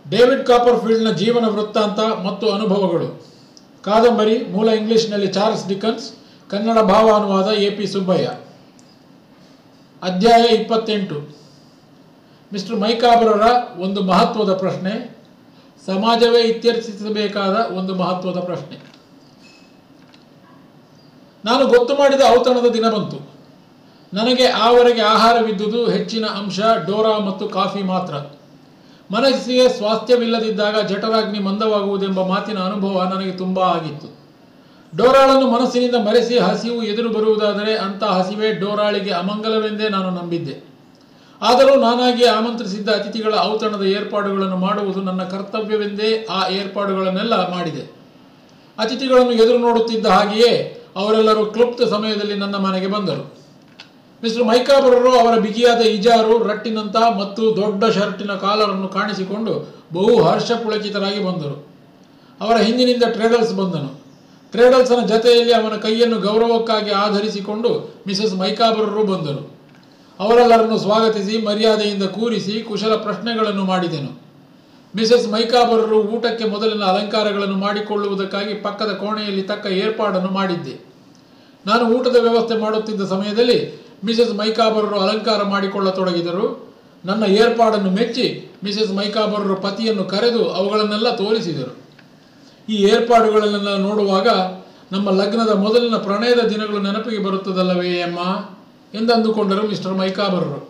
David ಕಾಪರ್ಫೀಲ್ಡ್ನ ಜೀವನ ವೃತ್ತಾಂತ ಮತ್ತು ಅನುಭವಗಳು ಕಾದಂಬರಿ ಮೂಲ ಇಂಗ್ಲಿಷ್ನಲ್ಲಿ ಚಾರ್ಲ್ಸ್ ಡಿಕನ್ಸ್ ಕನ್ನಡ ಭಾವಾನುವಾದ ಎ ಪಿ ಸುಬ್ಬಯ್ಯ ಅಧ್ಯಾಯ ಇಪ್ಪತ್ತೆಂಟು ಮಿಸ್ಟರ್ ಮೈಕಾಬರರ ಒಂದು ಮಹತ್ವದ ಪ್ರಶ್ನೆ ಸಮಾಜವೇ ಇತ್ಯರ್ಥಿಸಬೇಕಾದ ಒಂದು ಮಹತ್ವದ ಪ್ರಶ್ನೆ ನಾನು ಗೊತ್ತು ಮಾಡಿದ ಔತಣದ ದಿನ ಬಂತು ನನಗೆ ಆವರೆಗೆ ಆಹಾರವಿದ್ದುದು ಹೆಚ್ಚಿನ ಅಂಶ ಡೋರಾ ಮತ್ತು ಕಾಫಿ ಮಾತ್ರ ಮನಸ್ಸಿಗೆ ಸ್ವಾಸ್ಥ್ಯವಿಲ್ಲದಿದ್ದಾಗ ಜಠರಾಗ್ನಿ ಮಂದವಾಗುವುದೆಂಬ ಮಾತಿನ ಅನುಭವ ನನಗೆ ತುಂಬ ಆಗಿತ್ತು ಡೋರಾಳನ್ನು ಮನಸ್ಸಿನಿಂದ ಮರೆಸಿ ಹಸಿವು ಎದುರು ಬರುವುದಾದರೆ ಅಂಥ ಹಸಿವೇ ಡೋರಾಳಿಗೆ ಅಮಂಗಲವೆಂದೇ ನಾನು ನಂಬಿದ್ದೆ ಆದರೂ ನಾನಾಗಿ ಆಮಂತ್ರಿಸಿದ್ದ ಅತಿಥಿಗಳ ಔತಣದ ಏರ್ಪಾಡುಗಳನ್ನು ಮಾಡುವುದು ನನ್ನ ಕರ್ತವ್ಯವೆಂದೇ ಆ ಏರ್ಪಾಡುಗಳನ್ನೆಲ್ಲ ಮಾಡಿದೆ ಅತಿಥಿಗಳನ್ನು ಎದುರು ನೋಡುತ್ತಿದ್ದ ಹಾಗೆಯೇ ಅವರೆಲ್ಲರೂ ಕ್ಲುಪ್ತ ಸಮಯದಲ್ಲಿ ನನ್ನ ಮನೆಗೆ ಬಂದರು ಮಿಸ್ಟರ್ ಮೈಕಾಬರರು ಅವರ ಬಿಗಿಯಾದ ಇಜಾರು ರಟ್ಟಿನಂತ ಮತ್ತು ದೊಡ್ಡ ಶರ್ಟಿನ ಕಾಲರನ್ನು ಕಾಣಿಸಿಕೊಂಡು ಬಹು ಹರ್ಷಪುಳಕಿತರಾಗಿ ಬಂದರು ಅವರ ಹಿಂದಿನಿಂದ ಟ್ರೇಡಲ್ಸ್ ಬಂದನು ಟ್ರೇಡಲ್ಸನ ಜತೆಯಲ್ಲಿ ಅವನ ಕೈಯನ್ನು ಗೌರವಕ್ಕಾಗಿ ಆಧರಿಸಿಕೊಂಡು ಮಿಸಸ್ ಮೈಕಾಬರರು ಬಂದರು ಅವರೆಲ್ಲರನ್ನು ಸ್ವಾಗತಿಸಿ ಮರ್ಯಾದೆಯಿಂದ ಕೂರಿಸಿ ಕುಶಲ ಪ್ರಶ್ನೆಗಳನ್ನು ಮಾಡಿದೆನು ಮಿಸಸ್ ಮೈಕಾಬರರು ಊಟಕ್ಕೆ ಮೊದಲಿನ ಅಲಂಕಾರಗಳನ್ನು ಮಾಡಿಕೊಳ್ಳುವುದಕ್ಕಾಗಿ ಪಕ್ಕದ ಕೋಣೆಯಲ್ಲಿ ತಕ್ಕ ಏರ್ಪಾಡನ್ನು ಮಾಡಿದ್ದೆ ನಾನು ಊಟದ ವ್ಯವಸ್ಥೆ ಮಾಡುತ್ತಿದ್ದ ಸಮಯದಲ್ಲಿ ಮಿಸಸ್ ಮೈಕಾಬರರು ಅಲಂಕಾರ ಮಾಡಿಕೊಳ್ಳತೊಡಗಿದರು ನನ್ನ ಏರ್ಪಾಡನ್ನು ಮೆಚ್ಚಿ ಮಿಸಸ್ ಮೈಕಾಬರರು ಪತಿಯನ್ನು ಕರೆದು ಅವುಗಳನ್ನೆಲ್ಲ ತೋರಿಸಿದರು ಈ ಏರ್ಪಾಡುಗಳನ್ನೆಲ್ಲ ನೋಡುವಾಗ ನಮ್ಮ ಲಗ್ನದ ಮೊದಲಿನ ಪ್ರಣಯದ ದಿನಗಳು ನೆನಪಿಗೆ ಬರುತ್ತದಲ್ಲವೇ ಅಮ್ಮ ಎಂದಂದುಕೊಂಡರು ಮಿಸ್ಟರ್ ಮೈಕಾಬರರು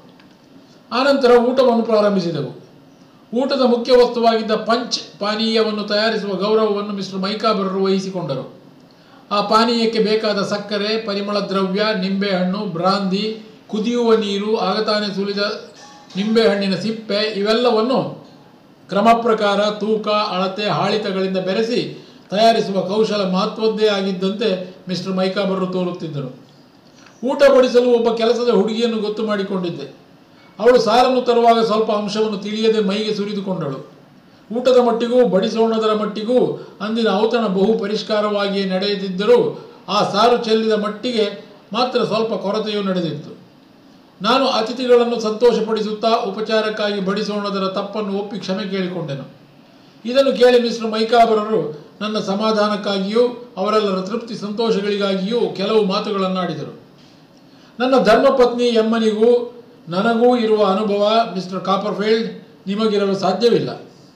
ಆನಂತರ ಊಟವನ್ನು ಪ್ರಾರಂಭಿಸಿದೆವು ಊಟದ ಮುಖ್ಯ ವಸ್ತುವಾಗಿದ್ದ ಪಂಚ್ ಪಾನೀಯವನ್ನು ತಯಾರಿಸುವ ಗೌರವವನ್ನು ಮಿಸ್ಟರ್ ಮೈಕಾಬರರು ವಹಿಸಿಕೊಂಡರು ಆ ಪಾನೀಯಕ್ಕೆ ಬೇಕಾದ ಸಕ್ಕರೆ ಪರಿಮಳ ದ್ರವ್ಯ ನಿಂಬೆಹಣ್ಣು ಬ್ರಾಂದಿ ಕುದಿಯುವ ನೀರು ಆಗತಾನೆ ಸುಲಿದ ನಿಂಬೆಹಣ್ಣಿನ ಸಿಪ್ಪೆ ಇವೆಲ್ಲವನ್ನು ಕ್ರಮ ಪ್ರಕಾರ ತೂಕ ಅಳತೆ ಹಾಳಿತಗಳಿಂದ ಬೆರೆಸಿ ತಯಾರಿಸುವ ಕೌಶಲ ಮಹತ್ವದ್ದೇ ಆಗಿದ್ದಂತೆ ಮಿಸ್ಟರ್ ಮೈಕಾಬರರು ತೋರುತ್ತಿದ್ದರು ಊಟ ಬಡಿಸಲು ಒಬ್ಬ ಕೆಲಸದ ಹುಡುಗಿಯನ್ನು ಗೊತ್ತು ಮಾಡಿಕೊಂಡಿದ್ದೆ ಅವಳು ಸಾರನ್ನು ತರುವಾಗ ಸ್ವಲ್ಪ ಅಂಶವನ್ನು ತಿಳಿಯದೆ ಮೈಗೆ ಸುರಿದುಕೊಂಡಳು ಊಟದ ಮಟ್ಟಿಗೂ ಬಡಿಸೋಣದರ ಮಟ್ಟಿಗೂ ಅಂದಿನ ಔತಣ ಬಹು ಪರಿಷ್ಕಾರವಾಗಿಯೇ ನಡೆಯುತ್ತಿದ್ದರೂ ಆ ಸಾರು ಚೆಲ್ಲಿದ ಮಟ್ಟಿಗೆ ಮಾತ್ರ ಸ್ವಲ್ಪ ಕೊರತೆಯೂ ನಡೆದಿತ್ತು ನಾನು ಅತಿಥಿಗಳನ್ನು ಸಂತೋಷಪಡಿಸುತ್ತಾ ಉಪಚಾರಕ್ಕಾಗಿ ಬಡಿಸೋಣದರ ತಪ್ಪನ್ನು ಒಪ್ಪಿ ಕ್ಷಮೆ ಕೇಳಿಕೊಂಡೆನು ಇದನ್ನು ಕೇಳಿ ಮಿಸ್ಟರ್ ಮೈಕಾಬರರು ನನ್ನ ಸಮಾಧಾನಕ್ಕಾಗಿಯೂ ಅವರೆಲ್ಲರ ತೃಪ್ತಿ ಸಂತೋಷಗಳಿಗಾಗಿಯೂ ಕೆಲವು ಮಾತುಗಳನ್ನಾಡಿದರು ನನ್ನ ಧರ್ಮಪತ್ನಿ ಎಮ್ಮನಿಗೂ ನನಗೂ ಇರುವ ಅನುಭವ ಮಿಸ್ಟರ್ ಕಾಪರ್ಫೀಲ್ಡ್ ನಿಮಗಿರಲು ಸಾಧ್ಯವಿಲ್ಲ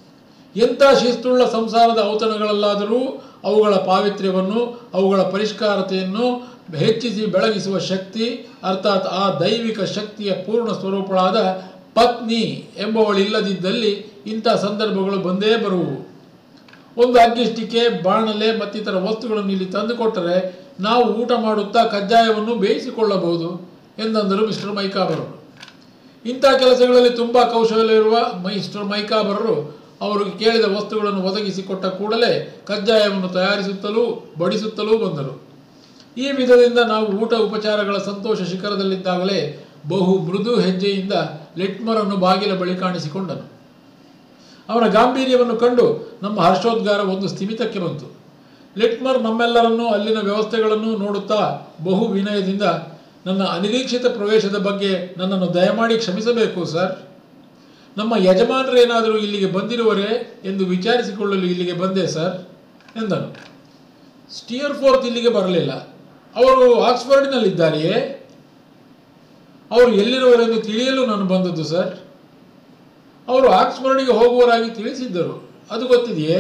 ಎಂಥ ಶಿಸ್ತುಳ್ಳ ಸಂಸಾರದ ಔತಣಗಳಲ್ಲಾದರೂ ಅವುಗಳ ಪಾವಿತ್ರ್ಯವನ್ನು ಅವುಗಳ ಪರಿಷ್ಕಾರತೆಯನ್ನು ಹೆಚ್ಚಿಸಿ ಬೆಳಗಿಸುವ ಶಕ್ತಿ ಅರ್ಥಾತ್ ಆ ದೈವಿಕ ಶಕ್ತಿಯ ಪೂರ್ಣ ಸ್ವರೂಪಳಾದ ಪತ್ನಿ ಎಂಬವಳಿಲ್ಲದಿದ್ದಲ್ಲಿ ಇಂಥ ಸಂದರ್ಭಗಳು ಬಂದೇ ಬರುವು ಒಂದು ಅಗ್ಗಿಷ್ಟಿಕೆ ಬಾಣಲೆ ಮತ್ತಿತರ ವಸ್ತುಗಳನ್ನು ಇಲ್ಲಿ ತಂದುಕೊಟ್ಟರೆ ನಾವು ಊಟ ಮಾಡುತ್ತಾ ಕಜ್ಜಾಯವನ್ನು ಬೇಯಿಸಿಕೊಳ್ಳಬಹುದು ಎಂದಂದರು ಮಿಸ್ಟರ್ ಮೈಕಾಬರರು ಇಂಥ ಕೆಲಸಗಳಲ್ಲಿ ತುಂಬ ಕೌಶಲ್ಯವಿರುವ ಮಿಸ್ಟರ್ ಮೈಕಾಬರರು ಅವರು ಕೇಳಿದ ವಸ್ತುಗಳನ್ನು ಒದಗಿಸಿಕೊಟ್ಟ ಕೂಡಲೇ ಕಜ್ಜಾಯವನ್ನು ತಯಾರಿಸುತ್ತಲೂ ಬಡಿಸುತ್ತಲೂ ಬಂದರು ಈ ವಿಧದಿಂದ ನಾವು ಊಟ ಉಪಚಾರಗಳ ಸಂತೋಷ ಶಿಖರದಲ್ಲಿದ್ದಾಗಲೇ ಬಹು ಮೃದು ಹೆಜ್ಜೆಯಿಂದ ಲೆಟ್ಮರನ್ನು ಬಾಗಿಲ ಬಳಿ ಕಾಣಿಸಿಕೊಂಡನು ಅವನ ಗಾಂಭೀರ್ಯವನ್ನು ಕಂಡು ನಮ್ಮ ಹರ್ಷೋದ್ಗಾರ ಒಂದು ಸ್ಥಿಮಿತಕ್ಕೆ ಬಂತು ಲಿಟ್ಮರ್ ನಮ್ಮೆಲ್ಲರನ್ನೂ ಅಲ್ಲಿನ ವ್ಯವಸ್ಥೆಗಳನ್ನು ನೋಡುತ್ತಾ ಬಹು ವಿನಯದಿಂದ ನನ್ನ ಅನಿರೀಕ್ಷಿತ ಪ್ರವೇಶದ ಬಗ್ಗೆ ನನ್ನನ್ನು ದಯಮಾಡಿ ಕ್ಷಮಿಸಬೇಕು ಸರ್ ನಮ್ಮ ಯಜಮಾನರೇನಾದರೂ ಇಲ್ಲಿಗೆ ಬಂದಿರುವರೇ ಎಂದು ವಿಚಾರಿಸಿಕೊಳ್ಳಲು ಇಲ್ಲಿಗೆ ಬಂದೆ ಸರ್ ಎಂದನು ಸ್ಟಿಯರ್ ಫೋರ್ತ್ ಇಲ್ಲಿಗೆ ಬರಲಿಲ್ಲ ಅವರು ಆಕ್ಸ್ಫರ್ಡ್ನಲ್ಲಿದ್ದಾರೆಯೇ ಅವರು ಎಲ್ಲಿರುವರೆಂದು ತಿಳಿಯಲು ನಾನು ಬಂದದ್ದು ಸರ್ ಅವರು ಆಕ್ಸ್ಫರ್ಡಿಗೆ ಹೋಗುವರಾಗಿ ತಿಳಿಸಿದ್ದರು ಅದು ಗೊತ್ತಿದೆಯೇ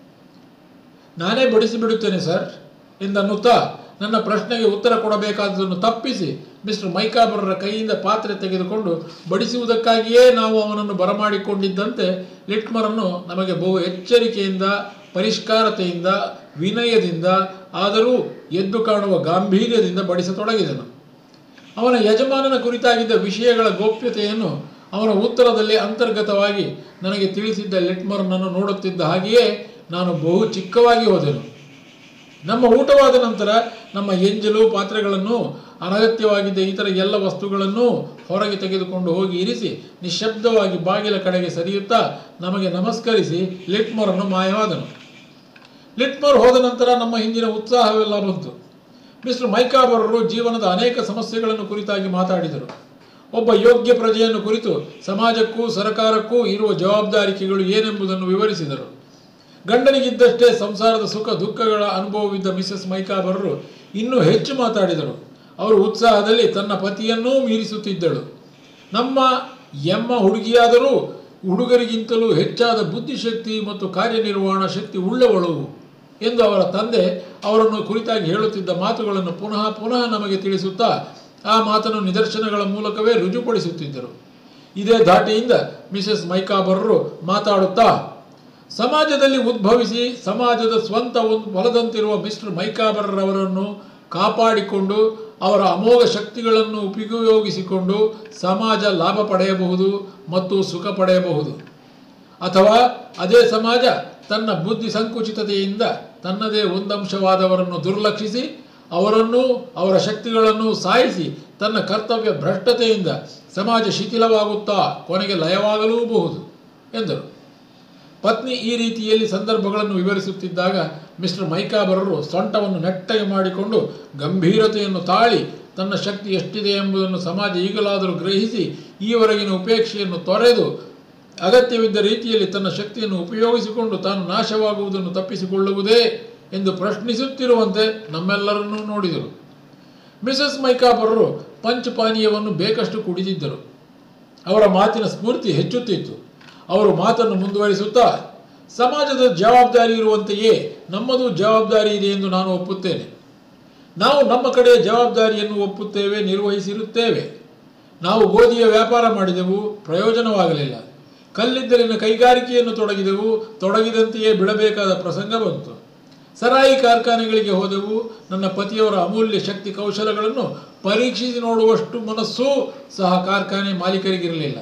ನಾನೇ ಬಡಿಸಿಬಿಡುತ್ತೇನೆ ಸರ್ ಎಂದನ್ನುತ್ತಾ ನನ್ನ ಪ್ರಶ್ನೆಗೆ ಉತ್ತರ ಕೊಡಬೇಕಾದದನ್ನು ತಪ್ಪಿಸಿ ಮಿಸ್ಟರ್ ಮೈಕಾಬರರ ಕೈಯಿಂದ ಪಾತ್ರೆ ತೆಗೆದುಕೊಂಡು ಬಡಿಸುವುದಕ್ಕಾಗಿಯೇ ನಾವು ಅವನನ್ನು ಬರಮಾಡಿಕೊಂಡಿದ್ದಂತೆ ಲಿಟ್ಮರನ್ನು ನಮಗೆ ಬಹು ಎಚ್ಚರಿಕೆಯಿಂದ ಪರಿಷ್ಕಾರತೆಯಿಂದ ವಿನಯದಿಂದ ಆದರೂ ಎದ್ದು ಕಾಣುವ ಗಾಂಭೀರ್ಯದಿಂದ ಬಡಿಸತೊಡಗಿದನು ಅವನ ಯಜಮಾನನ ಕುರಿತಾಗಿದ್ದ ವಿಷಯಗಳ ಗೋಪ್ಯತೆಯನ್ನು ಅವನ ಉತ್ತರದಲ್ಲಿ ಅಂತರ್ಗತವಾಗಿ ನನಗೆ ತಿಳಿಸಿದ್ದ ಲೆಟ್ಮರ್ನನ್ನು ನೋಡುತ್ತಿದ್ದ ಹಾಗೆಯೇ ನಾನು ಬಹು ಚಿಕ್ಕವಾಗಿ ಹೋದೆನು ನಮ್ಮ ಊಟವಾದ ನಂತರ ನಮ್ಮ ಎಂಜಲು ಪಾತ್ರೆಗಳನ್ನು ಅನಗತ್ಯವಾಗಿದ್ದ ಇತರ ಎಲ್ಲ ವಸ್ತುಗಳನ್ನು ಹೊರಗೆ ತೆಗೆದುಕೊಂಡು ಹೋಗಿ ಇರಿಸಿ ನಿಶ್ಶಬ್ದವಾಗಿ ಬಾಗಿಲ ಕಡೆಗೆ ಸರಿಯುತ್ತಾ ನಮಗೆ ನಮಸ್ಕರಿಸಿ ಲಿಟ್ಮರನ್ನು ಮಾಯವಾದನು ಲಿಟ್ಮರ್ ಹೋದ ನಂತರ ನಮ್ಮ ಹಿಂದಿನ ಉತ್ಸಾಹವೆಲ್ಲ ಬಂತು ಮಿಸ್ಟರ್ ಮೈಕಾಬರರು ಜೀವನದ ಅನೇಕ ಸಮಸ್ಯೆಗಳನ್ನು ಕುರಿತಾಗಿ ಮಾತಾಡಿದರು ಒಬ್ಬ ಯೋಗ್ಯ ಪ್ರಜೆಯನ್ನು ಕುರಿತು ಸಮಾಜಕ್ಕೂ ಸರಕಾರಕ್ಕೂ ಇರುವ ಜವಾಬ್ದಾರಿಕೆಗಳು ಏನೆಂಬುದನ್ನು ವಿವರಿಸಿದರು ಗಂಡನಿಗಿದ್ದಷ್ಟೇ ಸಂಸಾರದ ಸುಖ ದುಃಖಗಳ ಅನುಭವವಿದ್ದ ಮಿಸಸ್ ಮೈಕಾಬರರು ಇನ್ನೂ ಹೆಚ್ಚು ಮಾತಾಡಿದರು ಅವರು ಉತ್ಸಾಹದಲ್ಲಿ ತನ್ನ ಪತಿಯನ್ನೂ ಮೀರಿಸುತ್ತಿದ್ದಳು ನಮ್ಮ ಎಮ್ಮ ಹುಡುಗಿಯಾದರೂ ಹುಡುಗರಿಗಿಂತಲೂ ಹೆಚ್ಚಾದ ಬುದ್ಧಿಶಕ್ತಿ ಮತ್ತು ಕಾರ್ಯನಿರ್ವಹಣಾ ಶಕ್ತಿ ಉಳ್ಳವಳು ಎಂದು ಅವರ ತಂದೆ ಅವರನ್ನು ಕುರಿತಾಗಿ ಹೇಳುತ್ತಿದ್ದ ಮಾತುಗಳನ್ನು ಪುನಃ ಪುನಃ ನಮಗೆ ತಿಳಿಸುತ್ತಾ ಆ ಮಾತನ್ನು ನಿದರ್ಶನಗಳ ಮೂಲಕವೇ ರುಜುಪಡಿಸುತ್ತಿದ್ದರು ಇದೇ ಧಾಟಿಯಿಂದ ಮಿಸೆಸ್ ಮೈಕಾಬರರು ಮಾತಾಡುತ್ತಾ ಸಮಾಜದಲ್ಲಿ ಉದ್ಭವಿಸಿ ಸಮಾಜದ ಸ್ವಂತ ಒಂದು ಹೊಲದಂತಿರುವ ಮಿಸ್ಟರ್ ಮೈಕಾಬರರವರನ್ನು ಕಾಪಾಡಿಕೊಂಡು ಅವರ ಅಮೋಘ ಶಕ್ತಿಗಳನ್ನು ಉಪಯೋಗಿಸಿಕೊಂಡು ಸಮಾಜ ಲಾಭ ಪಡೆಯಬಹುದು ಮತ್ತು ಸುಖ ಪಡೆಯಬಹುದು ಅಥವಾ ಅದೇ ಸಮಾಜ ತನ್ನ ಬುದ್ಧಿ ಸಂಕುಚಿತತೆಯಿಂದ ತನ್ನದೇ ಒಂದಂಶವಾದವರನ್ನು ದುರ್ಲಕ್ಷಿಸಿ ಅವರನ್ನು ಅವರ ಶಕ್ತಿಗಳನ್ನು ಸಾಯಿಸಿ ತನ್ನ ಕರ್ತವ್ಯ ಭ್ರಷ್ಟತೆಯಿಂದ ಸಮಾಜ ಶಿಥಿಲವಾಗುತ್ತಾ ಕೊನೆಗೆ ಲಯವಾಗಲೂಬಹುದು ಎಂದರು ಪತ್ನಿ ಈ ರೀತಿಯಲ್ಲಿ ಸಂದರ್ಭಗಳನ್ನು ವಿವರಿಸುತ್ತಿದ್ದಾಗ ಮಿಸ್ಟರ್ ಮೈಕಾಬರರು ಸೊಂಟವನ್ನು ನೆಟ್ಟಗೆ ಮಾಡಿಕೊಂಡು ಗಂಭೀರತೆಯನ್ನು ತಾಳಿ ತನ್ನ ಶಕ್ತಿ ಎಷ್ಟಿದೆ ಎಂಬುದನ್ನು ಸಮಾಜ ಈಗಲಾದರೂ ಗ್ರಹಿಸಿ ಈವರೆಗಿನ ಉಪೇಕ್ಷೆಯನ್ನು ತೊರೆದು ಅಗತ್ಯವಿದ್ದ ರೀತಿಯಲ್ಲಿ ತನ್ನ ಶಕ್ತಿಯನ್ನು ಉಪಯೋಗಿಸಿಕೊಂಡು ತಾನು ನಾಶವಾಗುವುದನ್ನು ತಪ್ಪಿಸಿಕೊಳ್ಳುವುದೇ ಎಂದು ಪ್ರಶ್ನಿಸುತ್ತಿರುವಂತೆ ನಮ್ಮೆಲ್ಲರನ್ನೂ ನೋಡಿದರು ಮಿಸಸ್ ಮೈಕಾಬರರು ಪಂಚ್ ಪಾನೀಯವನ್ನು ಬೇಕಷ್ಟು ಕುಡಿದಿದ್ದರು ಅವರ ಮಾತಿನ ಸ್ಫೂರ್ತಿ ಹೆಚ್ಚುತ್ತಿತ್ತು ಅವರು ಮಾತನ್ನು ಮುಂದುವರಿಸುತ್ತಾ ಸಮಾಜದ ಜವಾಬ್ದಾರಿ ಇರುವಂತೆಯೇ ನಮ್ಮದು ಜವಾಬ್ದಾರಿ ಇದೆ ಎಂದು ನಾನು ಒಪ್ಪುತ್ತೇನೆ ನಾವು ನಮ್ಮ ಕಡೆಯ ಜವಾಬ್ದಾರಿಯನ್ನು ಒಪ್ಪುತ್ತೇವೆ ನಿರ್ವಹಿಸಿರುತ್ತೇವೆ ನಾವು ಗೋಧಿಯ ವ್ಯಾಪಾರ ಮಾಡಿದೆವು ಪ್ರಯೋಜನವಾಗಲಿಲ್ಲ ಕಲ್ಲಿದ್ದಲಿನ ಕೈಗಾರಿಕೆಯನ್ನು ತೊಡಗಿದೆವು ತೊಡಗಿದಂತೆಯೇ ಬಿಡಬೇಕಾದ ಪ್ರಸಂಗ ಬಂತು ಸರಾಯಿ ಕಾರ್ಖಾನೆಗಳಿಗೆ ಹೋದೆವು ನನ್ನ ಪತಿಯವರ ಅಮೂಲ್ಯ ಶಕ್ತಿ ಕೌಶಲಗಳನ್ನು ಪರೀಕ್ಷಿಸಿ ನೋಡುವಷ್ಟು ಮನಸ್ಸೂ ಸಹ ಕಾರ್ಖಾನೆ ಮಾಲೀಕರಿಗಿರಲಿಲ್ಲ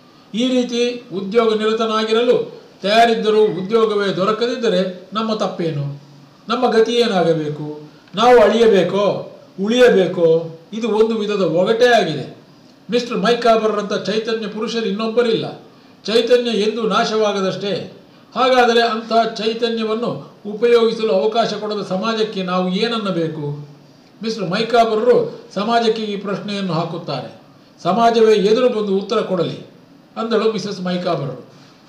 ಈ ರೀತಿ ಉದ್ಯೋಗ ನಿರತನಾಗಿರಲು ತಯಾರಿದ್ದರೂ ಉದ್ಯೋಗವೇ ದೊರಕದಿದ್ದರೆ ನಮ್ಮ ತಪ್ಪೇನು ನಮ್ಮ ಗತಿ ಏನಾಗಬೇಕು ನಾವು ಅಳಿಯಬೇಕೋ ಉಳಿಯಬೇಕೋ ಇದು ಒಂದು ವಿಧದ ಒಗಟೇ ಆಗಿದೆ ಮಿಸ್ಟರ್ ಮೈಕಾಬರ್ರಂಥ ಚೈತನ್ಯ ಪುರುಷರು ಇನ್ನೊಬ್ಬರಿಲ್ಲ ಚೈತನ್ಯ ಎಂದು ನಾಶವಾಗದಷ್ಟೇ ಹಾಗಾದರೆ ಅಂತಹ ಚೈತನ್ಯವನ್ನು ಉಪಯೋಗಿಸಲು ಅವಕಾಶ ಕೊಡದ ಸಮಾಜಕ್ಕೆ ನಾವು ಏನನ್ನಬೇಕು ಮಿಸ್ಟರ್ ಮೈಕಾಬರರು ಸಮಾಜಕ್ಕೆ ಈ ಪ್ರಶ್ನೆಯನ್ನು ಹಾಕುತ್ತಾರೆ ಸಮಾಜವೇ ಎದುರು ಬಂದು ಉತ್ತರ ಕೊಡಲಿ ಅಂದಳು ಮಿಸಸ್ ಮೈಕಾಬರರು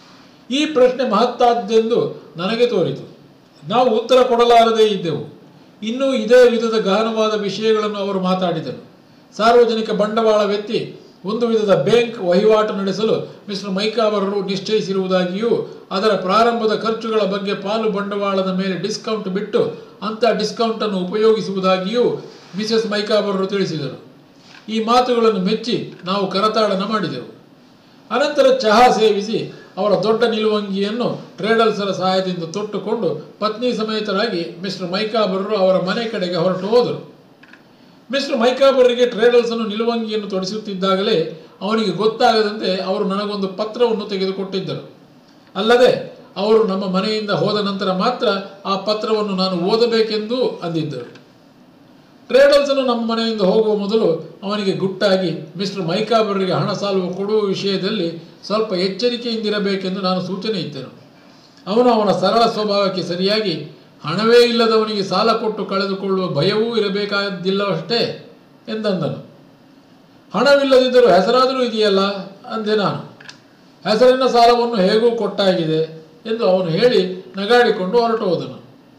ಈ ಪ್ರಶ್ನೆ ಮಹತ್ತಾದ್ದೆಂದು ನನಗೆ ತೋರಿತು ನಾವು ಉತ್ತರ ಕೊಡಲಾರದೇ ಇದ್ದೆವು ಇನ್ನೂ ಇದೇ ವಿಧದ ಗಹನವಾದ ವಿಷಯಗಳನ್ನು ಅವರು ಮಾತಾಡಿದರು ಸಾರ್ವಜನಿಕ ಬಂಡವಾಳವೆತ್ತಿ ಒಂದು ವಿಧದ ಬ್ಯಾಂಕ್ ವಹಿವಾಟು ನಡೆಸಲು ಮಿಸ್ಟರ್ ಮೈಕಾಬರರು ನಿಶ್ಚಯಿಸಿರುವುದಾಗಿಯೂ ಅದರ ಪ್ರಾರಂಭದ ಖರ್ಚುಗಳ ಬಗ್ಗೆ ಪಾಲು ಬಂಡವಾಳದ ಮೇಲೆ ಡಿಸ್ಕೌಂಟ್ ಬಿಟ್ಟು ಅಂಥ ಡಿಸ್ಕೌಂಟನ್ನು ಉಪಯೋಗಿಸುವುದಾಗಿಯೂ ಮಿಸೆಸ್ ಮೈಕಾಬರರು ತಿಳಿಸಿದರು ಈ ಮಾತುಗಳನ್ನು ಮೆಚ್ಚಿ ನಾವು ಕರತಾಡನ ಮಾಡಿದೆವು ಅನಂತರ ಚಹಾ ಸೇವಿಸಿ ಅವರ ದೊಡ್ಡ ನಿಲುವಂಗಿಯನ್ನು ಟ್ರೇಡಲ್ಸರ ಸಹಾಯದಿಂದ ತೊಟ್ಟುಕೊಂಡು ಪತ್ನಿ ಸಮೇತರಾಗಿ ಮಿಸ್ಟರ್ ಮೈಕಾಬರರು ಅವರ ಮನೆ ಕಡೆಗೆ ಹೊರಟು ಹೋದರು ಮಿಸ್ಟರ್ ಮೈಕಾಬರರಿಗೆ ಟ್ರೇಡಲ್ಸನ್ನು ನಿಲುವಂಗಿಯನ್ನು ತೊಡಿಸುತ್ತಿದ್ದಾಗಲೇ ಅವನಿಗೆ ಗೊತ್ತಾಗದಂತೆ ಅವರು ನನಗೊಂದು ಪತ್ರವನ್ನು ತೆಗೆದುಕೊಟ್ಟಿದ್ದರು ಅಲ್ಲದೆ ಅವರು ನಮ್ಮ ಮನೆಯಿಂದ ಹೋದ ನಂತರ ಮಾತ್ರ ಆ ಪತ್ರವನ್ನು ನಾನು ಓದಬೇಕೆಂದೂ ಅಂದಿದ್ದರು ಟ್ರೇಡಲ್ಸನ್ನು ನಮ್ಮ ಮನೆಯಿಂದ ಹೋಗುವ ಮೊದಲು ಅವನಿಗೆ ಗುಟ್ಟಾಗಿ ಮಿಸ್ಟರ್ ಮೈಕಾಬರರಿಗೆ ಹಣ ಸಾಲು ಕೊಡುವ ವಿಷಯದಲ್ಲಿ ಸ್ವಲ್ಪ ಎಚ್ಚರಿಕೆಯಿಂದಿರಬೇಕೆಂದು ನಾನು ಸೂಚನೆ ಇದ್ದೆನು ಅವನು ಅವನ ಸರಳ ಸ್ವಭಾವಕ್ಕೆ ಸರಿಯಾಗಿ ಹಣವೇ ಇಲ್ಲದವನಿಗೆ ಸಾಲ ಕೊಟ್ಟು ಕಳೆದುಕೊಳ್ಳುವ ಭಯವೂ ಇರಬೇಕಾದಿಲ್ಲವಷ್ಟೇ ಎಂದಂದನು ಹಣವಿಲ್ಲದಿದ್ದರೂ ಹೆಸರಾದರೂ ಇದೆಯಲ್ಲ ಅಂದೆ ನಾನು ಹೆಸರಿನ ಸಾಲವನ್ನು ಹೇಗೂ ಕೊಟ್ಟಾಗಿದೆ ಎಂದು ಅವನು ಹೇಳಿ ನಗಾಡಿಕೊಂಡು ಹೊರಟು ಹೋದನು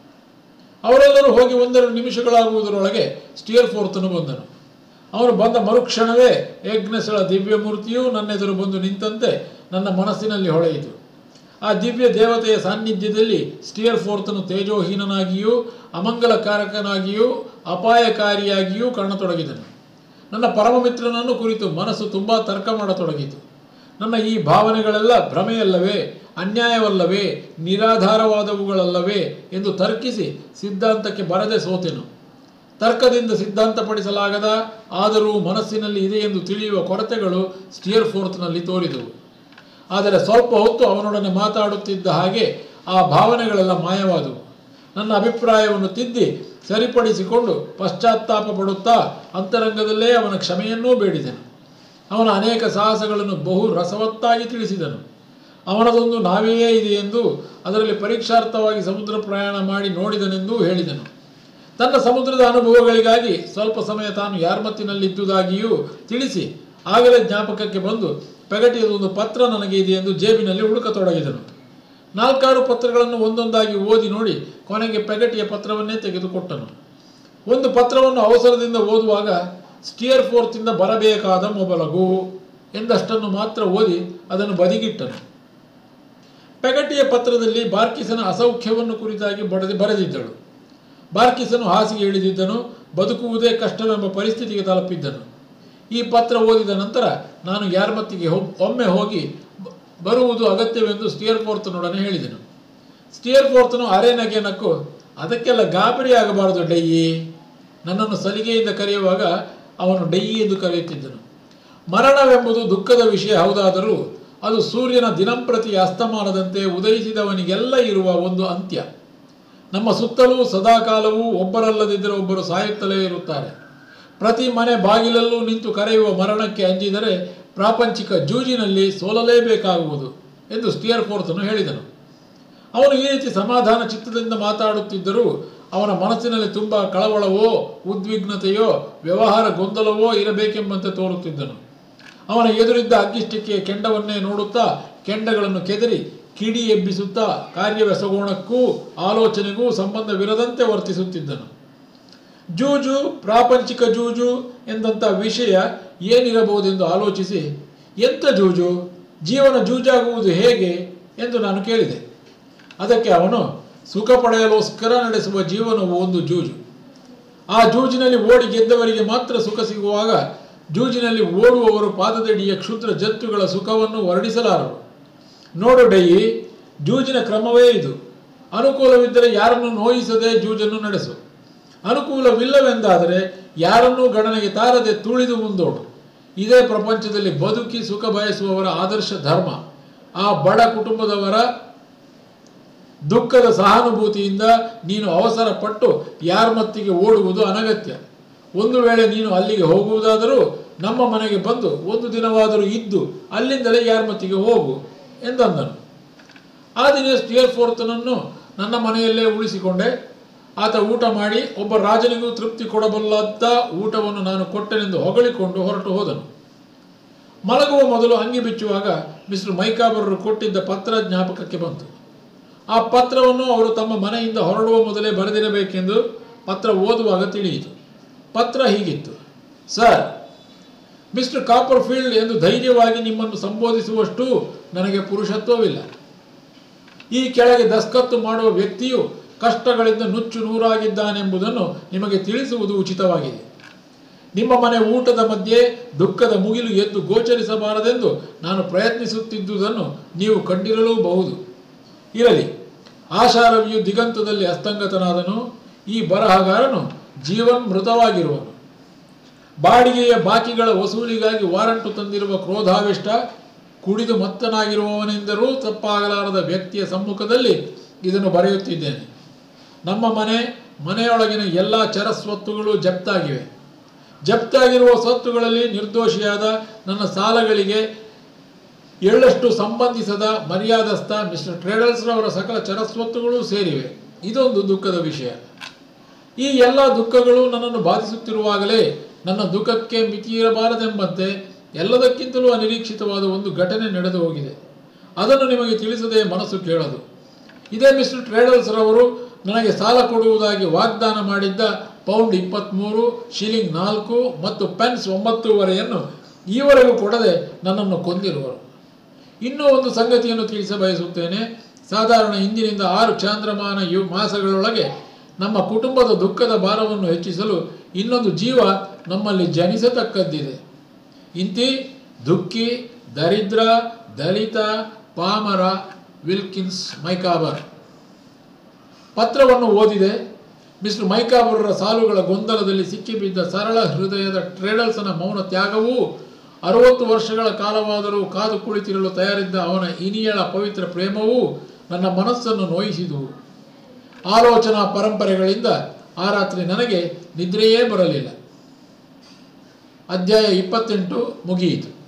ಅವರೆಲ್ಲರೂ ಹೋಗಿ ಒಂದೆರಡು ನಿಮಿಷಗಳಾಗುವುದರೊಳಗೆ ಸ್ಟಿಯರ್ ಫೋರ್ತನು ಬಂದನು ಅವನು ಬಂದ ಮರುಕ್ಷಣವೇ ಯಜ್ಞಸ್ಥಳ ದಿವ್ಯ ಮೂರ್ತಿಯೂ ನನ್ನೆದುರು ಬಂದು ನಿಂತಂತೆ ನನ್ನ ಮನಸ್ಸಿನಲ್ಲಿ ಹೊಳೆಯಿತು ಆ ದಿವ್ಯ ದೇವತೆಯ ಸಾನ್ನಿಧ್ಯದಲ್ಲಿ ಸ್ಟಿಯರ್ ಫೋರ್ತನು ತೇಜೋಹೀನನಾಗಿಯೂ ಅಮಂಗಲಕಾರಕನಾಗಿಯೂ ಅಪಾಯಕಾರಿಯಾಗಿಯೂ ಕಾಣತೊಡಗಿದನು ನನ್ನ ಪರಮಮಿತ್ರನನ್ನು ಕುರಿತು ಮನಸ್ಸು ತುಂಬ ತರ್ಕ ಮಾಡತೊಡಗಿತು ನನ್ನ ಈ ಭಾವನೆಗಳೆಲ್ಲ ಭ್ರಮೆಯಲ್ಲವೇ ಅನ್ಯಾಯವಲ್ಲವೇ ನಿರಾಧಾರವಾದವುಗಳಲ್ಲವೇ ಎಂದು ತರ್ಕಿಸಿ ಸಿದ್ಧಾಂತಕ್ಕೆ ಬರದೆ ಸೋತೆನು ತರ್ಕದಿಂದ ಸಿದ್ಧಾಂತಪಡಿಸಲಾಗದ ಆದರೂ ಮನಸ್ಸಿನಲ್ಲಿ ಇದೆ ಎಂದು ತಿಳಿಯುವ ಕೊರತೆಗಳು ಸ್ಟಿಯರ್ ಫೋರ್ತ್ನಲ್ಲಿ ತೋರಿದವು ಆದರೆ ಸ್ವಲ್ಪ ಹೊತ್ತು ಅವನೊಡನೆ ಮಾತಾಡುತ್ತಿದ್ದ ಹಾಗೆ ಆ ಭಾವನೆಗಳೆಲ್ಲ ಮಾಯವಾದವು ನನ್ನ ಅಭಿಪ್ರಾಯವನ್ನು ತಿದ್ದಿ ಸರಿಪಡಿಸಿಕೊಂಡು ಪಶ್ಚಾತ್ತಾಪ ಪಡುತ್ತಾ ಅಂತರಂಗದಲ್ಲೇ ಅವನ ಕ್ಷಮೆಯನ್ನೂ ಬೇಡಿದೆನು ಅವನ ಅನೇಕ ಸಾಹಸಗಳನ್ನು ಬಹು ರಸವತ್ತಾಗಿ ತಿಳಿಸಿದನು ಅವನದೊಂದು ನಾವೆಯೇ ಇದೆ ಎಂದು ಅದರಲ್ಲಿ ಪರೀಕ್ಷಾರ್ಥವಾಗಿ ಸಮುದ್ರ ಪ್ರಯಾಣ ಮಾಡಿ ನೋಡಿದನೆಂದೂ ಹೇಳಿದನು ತನ್ನ ಸಮುದ್ರದ ಅನುಭವಗಳಿಗಾಗಿ ಸ್ವಲ್ಪ ಸಮಯ ತಾನು ಯಾರ್ಮತ್ತಿನಲ್ಲಿದ್ದುದಾಗಿಯೂ ತಿಳಿಸಿ ಆಗಲೇ ಜ್ಞಾಪಕಕ್ಕೆ ಬಂದು ಪೆಗಟಿಯದೊಂದು ಪತ್ರ ನನಗೆ ಇದೆ ಎಂದು ಜೇಬಿನಲ್ಲಿ ಹುಡುಕತೊಡಗಿದನು ನಾಲ್ಕಾರು ಪತ್ರಗಳನ್ನು ಒಂದೊಂದಾಗಿ ಓದಿ ನೋಡಿ ಕೊನೆಗೆ ಪೆಗಟಿಯ ಪತ್ರವನ್ನೇ ತೆಗೆದುಕೊಟ್ಟನು ಒಂದು ಪತ್ರವನ್ನು ಅವಸರದಿಂದ ಓದುವಾಗ ಸ್ಟಿಯರ್ ಫೋರ್ತಿಂದ ಬರಬೇಕಾದ ಮೊಬಲಗು ಎಂದಷ್ಟನ್ನು ಮಾತ್ರ ಓದಿ ಅದನ್ನು ಬದಿಗಿಟ್ಟನು ಪೆಗಟಿಯ ಪತ್ರದಲ್ಲಿ ಬಾರ್ಕಿಸನ ಅಸೌಖ್ಯವನ್ನು ಕುರಿತಾಗಿ ಬಡದೆ ಬರೆದಿದ್ದಳು ಬಾರ್ಕಿಸನು ಹಾಸಿಗೆ ಇಳಿದಿದ್ದನು ಬದುಕುವುದೇ ಕಷ್ಟವೆಂಬ ಪರಿಸ್ಥಿತಿಗೆ ತಲುಪಿದ್ದನು ಈ ಪತ್ರ ಓದಿದ ನಂತರ ನಾನು ಯಾರ್ಮತ್ತಿಗೆ ಹೊ- ಒಮ್ಮೆ ಹೋಗಿ ಬ- ಬರುವುದು ಅಗತ್ಯವೆಂದು ಸ್ಟಿಯರ್ ಫೋರ್ತನೊಡನೆ ಹೇಳಿದನು ಸ್ಟಿಯರ್ ಫೋರ್ತನು ಅರೆ ನಗೆ ನಕ್ಕು ಅದಕ್ಕೆಲ್ಲ ಗಾಬರಿ ಆಗಬಾರದು ಡೈಯಿ ನನ್ನನ್ನು ಸಲಿಗೆಯಿಂದ ಕರೆಯುವಾಗ ಅವನು ಡೈಯಿ ಎಂದು ಕರೆಯುತ್ತಿದ್ದನು ಮರಣವೆಂಬುದು ದುಃಖದ ವಿಷಯ ಹೌದಾದರೂ ಅದು ಸೂರ್ಯನ ದಿನಂಪ್ರತಿ ಅಸ್ತಮಾನದಂತೆ ಉದಯಿಸಿದವನಿಗೆಲ್ಲ ಇರುವ ಒಂದು ಅಂತ್ಯ ನಮ್ಮ ಸುತ್ತಲೂ ಸದಾಕಾಲವೂ ಒಬ್ಬರಲ್ಲದಿದ್ದರೆ ಒಬ್ಬರು ಸಾಯುತ್ತಲೇ ಇರುತ್ತಾರೆ ಪ್ರತಿ ಮನೆ ಬಾಗಿಲಲ್ಲೂ ನಿಂತು ಕರೆಯುವ ಮರಣಕ್ಕೆ ಅಂಜಿದರೆ ಪ್ರಾಪಂಚಿಕ ಜೂಜಿನಲ್ಲಿ ಸೋಲಲೇಬೇಕಾಗುವುದು ಎಂದು ಸ್ಟಿಯರ್ ಫೋರ್ತನು ಹೇಳಿದನು ಅವನು ಈ ರೀತಿ ಸಮಾಧಾನ ಚಿತ್ತದಿಂದ ಮಾತಾಡುತ್ತಿದ್ದರೂ ಅವನ ಮನಸ್ಸಿನಲ್ಲಿ ತುಂಬ ಕಳವಳವೋ ಉದ್ವಿಗ್ನತೆಯೋ ವ್ಯವಹಾರ ಗೊಂದಲವೋ ಇರಬೇಕೆಂಬಂತೆ ತೋರುತ್ತಿದ್ದನು ಅವನ ಎದುರಿದ್ದ ಅಗ್ಗಿಷ್ಟಕ್ಕೆ ಕೆಂಡವನ್ನೇ ನೋಡುತ್ತಾ ಕೆಂಡಗಳನ್ನು ಕೆದರಿ ಕಿಡಿ ಎಬ್ಬಿಸುತ್ತಾ ಕಾರ್ಯವೆಸಗೋಣಕ್ಕೂ ಆಲೋಚನೆಗೂ ಸಂಬಂಧವಿರದಂತೆ ವರ್ತಿಸುತ್ತಿದ್ದನು ಜೂಜು ಪ್ರಾಪಂಚಿಕ ಜೂಜು ಎಂದಂಥ ವಿಷಯ ಏನಿರಬಹುದೆಂದು ಆಲೋಚಿಸಿ ಎಂಥ ಜೂಜು ಜೀವನ ಜೂಜಾಗುವುದು ಹೇಗೆ ಎಂದು ನಾನು ಕೇಳಿದೆ ಅದಕ್ಕೆ ಅವನು ಸುಖ ಪಡೆಯಲೋಸ್ಕರ ನಡೆಸುವ ಜೀವನವು ಒಂದು ಜೂಜು ಆ ಜೂಜಿನಲ್ಲಿ ಓಡಿ ಗೆದ್ದವರಿಗೆ ಮಾತ್ರ ಸುಖ ಸಿಗುವಾಗ ಜೂಜಿನಲ್ಲಿ ಓಡುವವರು ಪಾದದಡಿಯ ಕ್ಷುದ್ರ ಜಂತುಗಳ ಸುಖವನ್ನು ವರ್ಣಿಸಲಾರರು ನೋಡು ಡೈಯಿ ಜೂಜಿನ ಕ್ರಮವೇ ಇದು ಅನುಕೂಲವಿದ್ದರೆ ಯಾರನ್ನು ನೋಯಿಸದೆ ಜೂಜನ್ನು ನಡೆಸು ಅನುಕೂಲವಿಲ್ಲವೆಂದಾದರೆ ಯಾರನ್ನೂ ಗಣನೆಗೆ ತಾರದೆ ತುಳಿದು ಮುಂದೋಡು ಇದೇ ಪ್ರಪಂಚದಲ್ಲಿ ಬದುಕಿ ಸುಖ ಬಯಸುವವರ ಆದರ್ಶ ಧರ್ಮ ಆ ಬಡ ಕುಟುಂಬದವರ ದುಃಖದ ಸಹಾನುಭೂತಿಯಿಂದ ನೀನು ಅವಸರ ಪಟ್ಟು ಯಾರ್ಮತ್ತಿಗೆ ಓಡುವುದು ಅನಗತ್ಯ ಒಂದು ವೇಳೆ ನೀನು ಅಲ್ಲಿಗೆ ಹೋಗುವುದಾದರೂ ನಮ್ಮ ಮನೆಗೆ ಬಂದು ಒಂದು ದಿನವಾದರೂ ಇದ್ದು ಅಲ್ಲಿಂದಲೇ ಯಾರ್ಮತ್ತಿಗೆ ಹೋಗು ಎಂದಂದನು ಆ ದಿನ ಸ್ಟಿಯರ್ ಫೋರ್ತನನ್ನು ನನ್ನ ಮನೆಯಲ್ಲೇ ಉಳಿಸಿಕೊಂಡೆ ಆತ ಊಟ ಮಾಡಿ ಒಬ್ಬ ರಾಜನಿಗೂ ತೃಪ್ತಿ ಕೊಡಬಲ್ಲಂತ ಊಟವನ್ನು ನಾನು ಕೊಟ್ಟೆನೆಂದು ಹೊಗಳಿಕೊಂಡು ಹೊರಟು ಹೋದನು ಮಲಗುವ ಮೊದಲು ಅಂಗಿ ಬಿಚ್ಚುವಾಗ ಮಿಸ್ಟರ್ ಮೈಕಾಬರರು ಕೊಟ್ಟಿದ್ದ ಪತ್ರ ಜ್ಞಾಪಕಕ್ಕೆ ಬಂತು ಆ ಪತ್ರವನ್ನು ಅವರು ತಮ್ಮ ಮನೆಯಿಂದ ಹೊರಡುವ ಮೊದಲೇ ಬರೆದಿರಬೇಕೆಂದು ಪತ್ರ ಓದುವಾಗ ತಿಳಿಯಿತು ಪತ್ರ ಹೀಗಿತ್ತು ಸರ್ ಮಿಸ್ಟರ್ ಕಾಪರ್ಫೀಲ್ಡ್ ಎಂದು ಧೈರ್ಯವಾಗಿ ನಿಮ್ಮನ್ನು ಸಂಬೋಧಿಸುವಷ್ಟು ನನಗೆ ಪುರುಷತ್ವವಿಲ್ಲ ಈ ಕೆಳಗೆ ದಸ್ಕತ್ತು ಮಾಡುವ ವ್ಯಕ್ತಿಯು ಕಷ್ಟಗಳಿಂದ ನುಚ್ಚು ನೂರಾಗಿದ್ದಾನೆಂಬುದನ್ನು ನಿಮಗೆ ತಿಳಿಸುವುದು ಉಚಿತವಾಗಿದೆ ನಿಮ್ಮ ಮನೆ ಊಟದ ಮಧ್ಯೆ ದುಃಖದ ಮುಗಿಲು ಎದ್ದು ಗೋಚರಿಸಬಾರದೆಂದು ನಾನು ಪ್ರಯತ್ನಿಸುತ್ತಿದ್ದುದನ್ನು ನೀವು ಕಂಡಿರಲೂಬಹುದು ಇರಲಿ ಆಶಾರವಿಯು ದಿಗಂತದಲ್ಲಿ ಅಸ್ತಂಗತನಾದನು ಈ ಬರಹಗಾರನು ಜೀವನ್ ಮೃತವಾಗಿರುವನು ಬಾಡಿಗೆಯ ಬಾಕಿಗಳ ವಸೂಲಿಗಾಗಿ ವಾರಂಟು ತಂದಿರುವ ಕ್ರೋಧಾವಿಷ್ಟ ಕುಡಿದು ಮತ್ತನಾಗಿರುವವನೆಂದರೂ ತಪ್ಪಾಗಲಾರದ ವ್ಯಕ್ತಿಯ ಸಮ್ಮುಖದಲ್ಲಿ ಇದನ್ನು ಬರೆಯುತ್ತಿದ್ದೇನೆ ನಮ್ಮ ಮನೆ ಮನೆಯೊಳಗಿನ ಎಲ್ಲ ಚರಸ್ವತ್ತುಗಳು ಜಪ್ತಾಗಿವೆ ಜಪ್ತಾಗಿರುವ ಸ್ವತ್ತುಗಳಲ್ಲಿ ನಿರ್ದೋಷಿಯಾದ ನನ್ನ ಸಾಲಗಳಿಗೆ ಎಳ್ಳಷ್ಟು ಸಂಬಂಧಿಸದ ಮರ್ಯಾದಸ್ಥ ಮಿಸ್ಟರ್ ಟ್ರೇಡಲ್ಸ್ರವರ ಸಕಲ ಚರಸ್ವತ್ತುಗಳು ಸೇರಿವೆ ಇದೊಂದು ದುಃಖದ ವಿಷಯ ಈ ಎಲ್ಲ ದುಃಖಗಳು ನನ್ನನ್ನು ಬಾಧಿಸುತ್ತಿರುವಾಗಲೇ ನನ್ನ ದುಃಖಕ್ಕೆ ಮಿತಿಯಿರಬಾರದೆಂಬಂತೆ ಎಲ್ಲದಕ್ಕಿಂತಲೂ ಅನಿರೀಕ್ಷಿತವಾದ ಒಂದು ಘಟನೆ ನಡೆದು ಹೋಗಿದೆ ಅದನ್ನು ನಿಮಗೆ ತಿಳಿಸದೆ ಮನಸ್ಸು ಕೇಳದು ಇದೇ ಮಿಸ್ಟರ್ ಟ್ರೇಡಲ್ಸ್ರವರು ನನಗೆ ಸಾಲ ಕೊಡುವುದಾಗಿ ವಾಗ್ದಾನ ಮಾಡಿದ್ದ ಪೌಂಡ್ ಇಪ್ಪತ್ತ್ಮೂರು ಶಿಲಿಂಗ್ ನಾಲ್ಕು ಮತ್ತು ಪೆನ್ಸ್ ಒಂಬತ್ತೂವರೆಯನ್ನು ಈವರೆಗೂ ಕೊಡದೆ ನನ್ನನ್ನು ಕೊಂದಿರುವರು ಇನ್ನೂ ಒಂದು ಸಂಗತಿಯನ್ನು ತಿಳಿಸ ಬಯಸುತ್ತೇನೆ ಸಾಧಾರಣ ಇಂದಿನಿಂದ ಆರು ಚಾಂದ್ರಮಾನ ಯು ಮಾಸಗಳೊಳಗೆ ನಮ್ಮ ಕುಟುಂಬದ ದುಃಖದ ಭಾರವನ್ನು ಹೆಚ್ಚಿಸಲು ಇನ್ನೊಂದು ಜೀವ ನಮ್ಮಲ್ಲಿ ಜನಿಸತಕ್ಕದ್ದಿದೆ ಇಂತಿ ದುಃಖಿ ದರಿದ್ರ ದಲಿತ ಪಾಮರ ವಿಲ್ಕಿನ್ಸ್ ಮೈಕಾಬರ್ ಪತ್ರವನ್ನು ಓದಿದೆ ಮಿಸ್ಟರ್ ಮೈಕಾಬರರ ಸಾಲುಗಳ ಗೊಂದಲದಲ್ಲಿ ಸಿಕ್ಕಿಬಿದ್ದ ಸರಳ ಹೃದಯದ ಟ್ರೇಡಲ್ಸನ ಮೌನ ತ್ಯಾಗವೂ ಅರವತ್ತು ವರ್ಷಗಳ ಕಾಲವಾದರೂ ಕಾದು ಕುಳಿತಿರಲು ತಯಾರಿದ್ದ ಅವನ ಇನಿಯಳ ಪವಿತ್ರ ಪ್ರೇಮವೂ ನನ್ನ ಮನಸ್ಸನ್ನು ನೋಯಿಸಿದುವು ಆಲೋಚನಾ ಪರಂಪರೆಗಳಿಂದ ಆ ರಾತ್ರಿ ನನಗೆ ನಿದ್ರೆಯೇ ಬರಲಿಲ್ಲ ಅಧ್ಯಾಯ ಇಪ್ಪತ್ತೆಂಟು ಮುಗಿಯಿತು